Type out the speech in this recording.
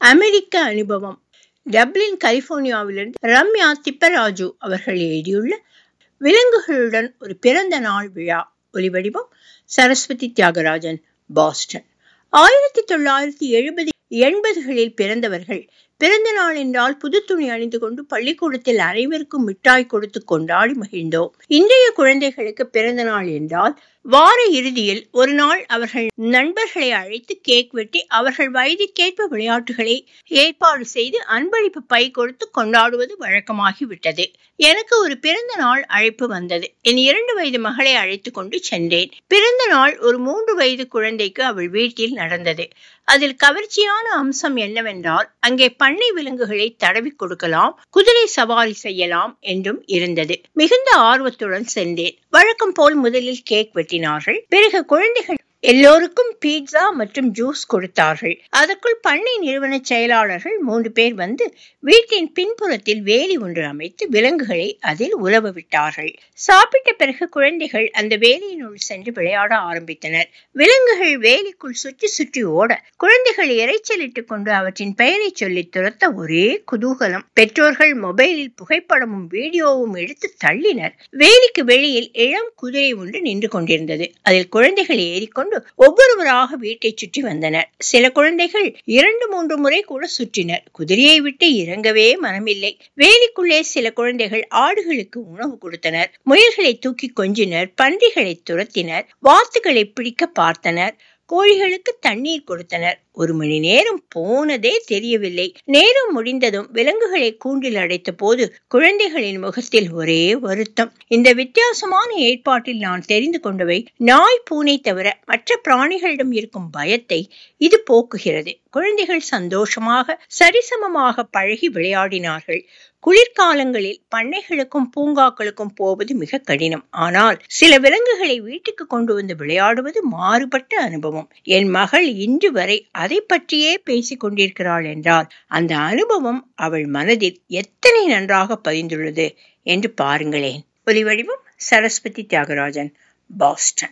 அமெரிக்க அனுபவம் டப்ளின் கலிபோர்னியாவிலிருந்து ரம்யா திப்பராஜு அவர்கள் எழுதியுள்ள விலங்குகளுடன் ஒரு பிறந்த நாள் விழா ஒலிவடிவம் சரஸ்வதி தியாகராஜன் பாஸ்டன் ஆயிரத்தி தொள்ளாயிரத்தி எழுபது எண்பதுகளில் பிறந்தவர்கள் பிறந்த நாள் என்றால் புது துணி அணிந்து கொண்டு பள்ளிக்கூடத்தில் அனைவருக்கும் மிட்டாய் கொடுத்து கொண்டாடி மகிழ்ந்தோம் இன்றைய குழந்தைகளுக்கு பிறந்த நாள் என்றால் வார இறுதியில் ஒரு நாள் அவர்கள் நண்பர்களை அழைத்து கேக் வெட்டி அவர்கள் வயதுக்கேற்ப விளையாட்டுகளை ஏற்பாடு செய்து அன்பளிப்பு பை கொடுத்து கொண்டாடுவது வழக்கமாகி விட்டது எனக்கு ஒரு பிறந்த நாள் அழைப்பு வந்தது என் இரண்டு வயது மகளை அழைத்து கொண்டு சென்றேன் பிறந்த நாள் ஒரு மூன்று வயது குழந்தைக்கு அவள் வீட்டில் நடந்தது அதில் கவர்ச்சியான அம்சம் என்னவென்றால் அங்கே பண்ணை விலங்குகளை தடவி கொடுக்கலாம் குதிரை சவாரி செய்யலாம் என்றும் இருந்தது மிகுந்த ஆர்வத்துடன் சென்றேன் வழக்கம் போல் முதலில் கேக் வெட்டினார்கள் பிறகு குழந்தைகள் எல்லோருக்கும் பீட்சா மற்றும் ஜூஸ் கொடுத்தார்கள் அதற்குள் பண்ணை நிறுவன செயலாளர்கள் மூன்று பேர் வந்து வீட்டின் பின்புறத்தில் வேலி ஒன்று அமைத்து விலங்குகளை அதில் உலவ விட்டார்கள் சாப்பிட்ட பிறகு குழந்தைகள் அந்த வேலியினுள் சென்று விளையாட ஆரம்பித்தனர் விலங்குகள் வேலிக்குள் சுற்றி சுற்றி ஓட குழந்தைகள் இறைச்சலிட்டுக் கொண்டு அவற்றின் பெயரை சொல்லி துரத்த ஒரே குதூகலம் பெற்றோர்கள் மொபைலில் புகைப்படமும் வீடியோவும் எடுத்து தள்ளினர் வேலிக்கு வெளியில் இளம் குதிரை ஒன்று நின்று கொண்டிருந்தது அதில் குழந்தைகள் ஏறிக்கொண்டு கொண்டு ஒவ்வொருவராக வீட்டை சுற்றி வந்தனர் சில குழந்தைகள் இரண்டு மூன்று முறை கூட சுற்றினர் குதிரையை விட்டு இறங்கவே மனமில்லை வேலிக்குள்ளே சில குழந்தைகள் ஆடுகளுக்கு உணவு கொடுத்தனர் முயல்களை தூக்கி கொஞ்சினர் பன்றிகளை துரத்தினர் வாத்துகளை பிடிக்க பார்த்தனர் கோழிகளுக்கு தண்ணீர் கொடுத்தனர் ஒரு மணி நேரம் போனதே தெரியவில்லை நேரம் முடிந்ததும் விலங்குகளை கூண்டில் அடைத்த போது குழந்தைகளின் முகத்தில் ஒரே வருத்தம் இந்த வித்தியாசமான ஏற்பாட்டில் நான் தெரிந்து கொண்டவை நாய் பூனை தவிர மற்ற பிராணிகளிடம் இருக்கும் பயத்தை இது போக்குகிறது குழந்தைகள் சந்தோஷமாக சரிசமமாக பழகி விளையாடினார்கள் குளிர்காலங்களில் பண்ணைகளுக்கும் பூங்காக்களுக்கும் போவது மிக கடினம் ஆனால் சில விலங்குகளை வீட்டுக்கு கொண்டு வந்து விளையாடுவது மாறுபட்ட அனுபவம் என் மகள் இன்று வரை அதை பற்றியே பேசிக் கொண்டிருக்கிறாள் என்றால் அந்த அனுபவம் அவள் மனதில் எத்தனை நன்றாக பதிந்துள்ளது என்று பாருங்களேன் ஒலிவடிவம் சரஸ்வதி தியாகராஜன் பாஸ்டன்